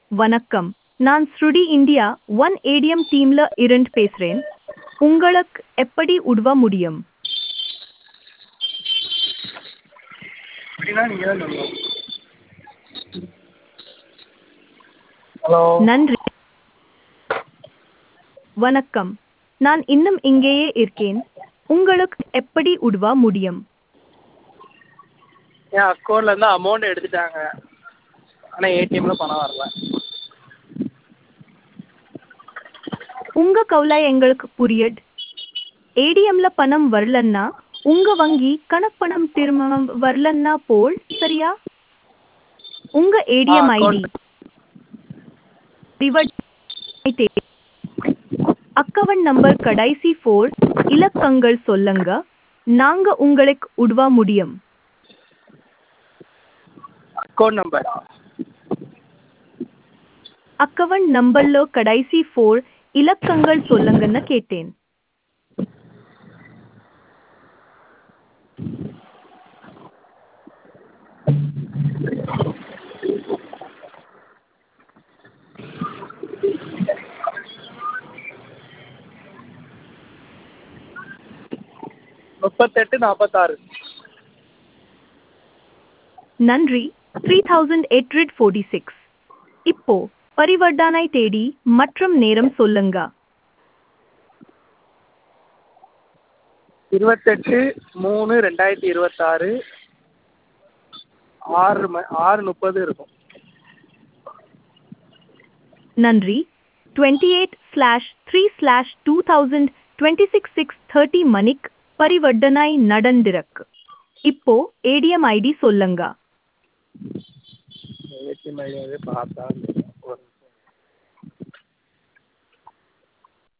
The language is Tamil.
வணக்கம் நான் ஸ்ருடி இந்தியா ஒன் ஏடிஎம் டீம்ல இருந்து பேசுறேன் உங்களுக்கு எப்படி உதவ முடியும் அப்படின்னா நீங்கள் தான் சொல்லணும் ஹலோ நன்றி வணக்கம் நான் இன்னும் இங்கேயே இருக்கேன் உங்களுக்கு எப்படி உதவ முடியும் என் அக்கௌண்ட்லேருந்து அமௌண்ட் எடுத்துட்டாங்க ஆனால் ஏடிஎம்மில் பணம் வரல உங்க கவலை எங்களுக்கு புரியுது ஏடிஎம்ல பணம் வரலன்னா உங்க வங்கி கணப்பணம் திரும்ப வரலன்னா போல் சரியா உங்க ஏடிஎம் ஆ, ஐடி அக்கவுண்ட் நம்பர் கடைசி ஃபோர் இலக்கங்கள் சொல்லுங்க நாங்க உங்களுக்கு உதவ முடியும் அக்கௌண்ட் நம்பரா அக்கவுண்ட் நம்பர்ல கடைசி ஃபோர் இலக்கங்கள் சொல்லுங்கன்னு கேட்டேன் முப்பத்தெட்டு நாற்பத்தாறு நன்றி three thousand eight forty six இப்போ பரிவர்த்தனை தேதி மற்றும் நேரம் சொல்லுங்க இருபத்தெட்டு மூணு ரெண்டாயிரத்தி இருபத்தாறு ஆறு ம ஆறு முப்பது இருக்கும் நன்றி twenty eight slash three slash two thousand twenty six six thirty மணிக்கு பரிவர்த்தனை நடந்திருக்கு இப்போ ஏடிஎம் ஐடி சொல்லுங்க ஏடிஎம் ஐடி வந்து பார்த்தா